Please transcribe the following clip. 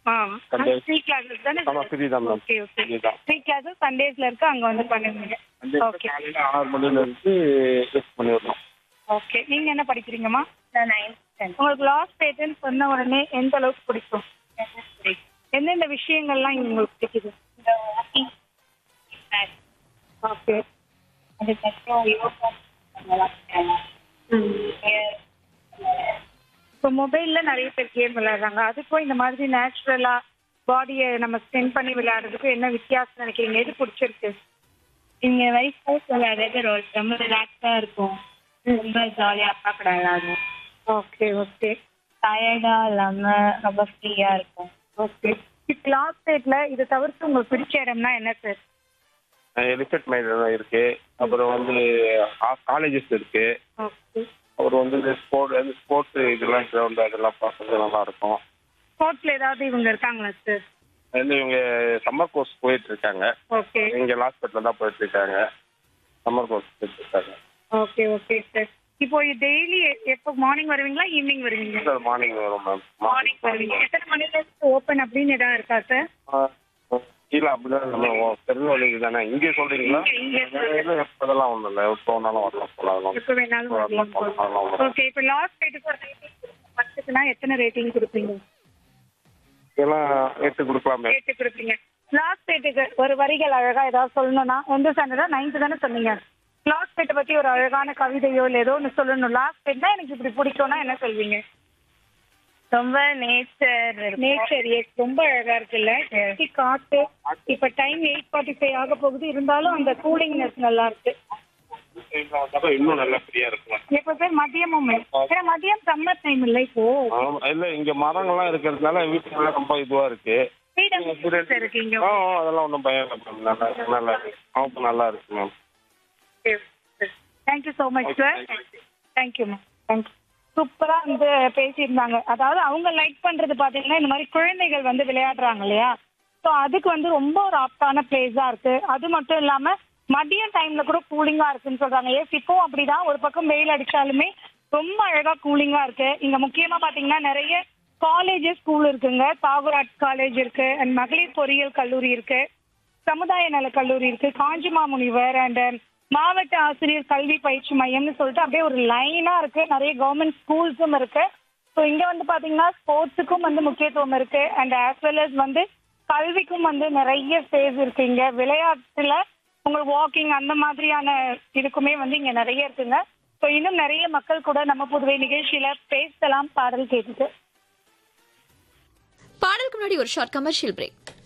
ஆ Sunday. Free classes தானே ஆமா free தான் மேம் ஓகே ஓகே ஃப்ரீ தான் ஃப்ரீ கிளாஸஸ் சண்டேஸ்ல இருக்கு அங்க வந்து பண்ணுவீங்க வந்து ஓகே காலையில ஆறு மணில இருந்து டெஸ்ட் பண்ணி விடணும் ஓகே நீங்க என்ன படிக்கிறீங்கம்மா நான் நைன்த் ஸ்டாண்டர்ட் உங்களுக்கு லாஸ்ட் பேட்டன் சொன்ன உடனே எந்த அளவுக்கு பிடிக்கும் எந்தெந்த விஷயங்கள்லாம் இங்க உங்களுக்கு பிடிக்குது இந்த வாக்கிங் ஓகே அதுக்கப்புறம் யோகா பண்ணலாம் இப்போ மொபைல்ல நிறைய பேர் கேம் விளையாடுறாங்க அதுக்கும் இந்த மாதிரி நேச்சுரலா பாடியை நம்ம ஸ்பெண்ட் பண்ணி விளையாடுறதுக்கும் என்ன வித்தியாசம் நினைக்கிறீங்க எது பிடிச்சிருக்கு இங்க மாதிரி ஸ்போர்ட்ஸ் விளையாடுறது ஒரு ரொம்ப ரிலாக்ஸா இருக்கும் ரொம்ப ஜாலியா அப்பா கூட விளையாடுவோம் ஓகே ஓகே டயர்டா இல்லாம ரொம்ப ஃப்ரீயா இருக்கும் ஓகே இப்போ லாஸ்ட் டேட்ல இதை தவிர்த்து உங்களுக்கு பிடிச்ச இடம்னா என்ன சார் எலிஃபென்ட் மைதானம் இருக்கு அப்புறம் வந்து காலேஜஸ் இருக்கு ஓகே அப்புறம் வந்து இந்த ஸ்போர்ட் ஸ்போர்ட்ஸ் இதெல்லாம் கிரவுண்ட் அதெல்லாம் பார்க்கறது நல்லா இருக்கும் ஸ்போர்ட்ஸ்ல ஏதாவது இவங்க இருக்காங்களா சார் வந்து இவங்க சம்மர் கோர்ஸ் போயிட்டு இருக்காங்க ஓகே இங்க லாஸ்பேட்ல தான் போயிட்டு இருக்காங்க சம்மர் கோர்ஸ் போயிட்டு இருக்காங்க ஓகே ஓகே சார் இப்போ டெய்லி எப்போ மார்னிங் வருவீங்களா ஈவினிங் வருவீங்க மார்னிங் வரும் மேம் மார்னிங் வருவீங்க எத்தனை மணில இருந்து ஓப்பன் அப்படின்னு ஏதாவது இருக்கா சார் கீழே அப்படிதான் நம்ம தெரிஞ்ச வழி தானே இங்கே சொல்றீங்களா இங்க, இங்க. அதெல்லாம் ஒன்றும் இல்லை எப்போ வேணாலும் வரலாம் போகலாம் எப்போ வேணாலும் வரலாம் ஓகே இப்போ லாஸ்ட் ரேட்டுக்கு ஒரு ரேட்டிங் பத்துக்குனா எத்தனை ரேட்டிங் கொடுப்பீங்க இதெல்லாம் எட்டு கொடுக்கலாமே ரேட்டு கொடுப்பீங்க லாஸ்ட் ரேட்டுக்கு ஒரு வரிகள் அழகா ஏதாவது சொல்லணும்னா எந்த ஸ்டாண்டர்டா நைன்த் தானே சொன்னீங்க லாஸ்ட் ரேட்டை பத்தி ஒரு அழகான கவிதையோ இல்லை ஏதோ ஒன்று சொல்லணும் லாஸ்ட் ரேட் தான் எனக்கு இப்படி பிடிக்கும்னா என்ன சொல்வீங்க ரொம்ப நேச்சர் நேச்சர் ரொம்ப அழகா இருக்குல்ல சுத்தி காத்து இப்ப டைம் எயிட் ஃபார்ட்டி ஃபைவ் ஆக போகுது இருந்தாலும் அந்த கூலிங்னஸ் நல்லா இருக்கு இன்னும் நல்லா ஃப்ரீயா இருக்கலாம் இப்ப பேர் மதியமும் ஏன்னா மதியம் சம்மர் டைம் இல்ல இப்போ ஆமா இல்ல இங்க மரங்கள்லாம் இருக்கிறதுனால வீட்டுக்குள்ள ரொம்ப இதுவா இருக்கு ஃப்ரீடம் இருக்கு இங்க ஆ ஆ, அதெல்லாம் ஒன்றும் பயம் இல்லை மேம் நல்லா நல்லா இருக்கு ஆப்பு நல்லா இருக்கு ma'am thank you so much sir thank you ma'am thank you சூப்பரா வந்து பேசியிருந்தாங்க அதாவது அவங்க லைக் பண்றது பாத்தீங்கன்னா இந்த மாதிரி குழந்தைகள் வந்து விளையாடுறாங்க இல்லையா ஸோ அதுக்கு வந்து ரொம்ப ஒரு ஆப்டான பிளேஸா இருக்கு அது மட்டும் இல்லாம மதியம் டைம்ல கூட கூலிங்கா இருக்குன்னு சொல்றாங்க ஏஸ் இப்போ அப்படிதான் ஒரு பக்கம் வெயில் அடிச்சாலுமே ரொம்ப அழகா கூலிங்கா இருக்கு இங்க முக்கியமா பாத்தீங்கன்னா நிறைய காலேஜஸ் ஸ்கூல் இருக்குங்க தாகூர் ஆர்ட்ஸ் காலேஜ் இருக்கு அண்ட் மகளிர் பொறியியல் கல்லூரி இருக்கு சமுதாய நல கல்லூரி இருக்கு காஞ்சிமா முனிவர் அண்ட் மாவட்ட ஆசிரியர் கல்வி பயிற்சி மையம்னு சொல்லிட்டு அப்படியே ஒரு லைனா இருக்கு நிறைய கவர்மெண்ட் ஸ்கூல்ஸும் இருக்கு ஸோ இங்க வந்து பாத்தீங்கன்னா ஸ்போர்ட்ஸுக்கும் வந்து முக்கியத்துவம் இருக்கு அண்ட் ஆஸ் வெல் as வந்து கல்விக்கும் வந்து நிறைய ஸ்பேஸ் இருக்கு இங்க விளையாட்டுல உங்களுக்கு வாக்கிங் அந்த மாதிரியான இதுக்குமே வந்து இங்க நிறைய இருக்குங்க ஸோ இன்னும் நிறைய மக்கள் கூட நம்ம புதுவை நிகழ்ச்சியில பேசலாம் பாடல் கேட்டுட்டு பாடலுக்கு முன்னாடி ஒரு ஷார்ட் கமர்ஷியல் பிரேக்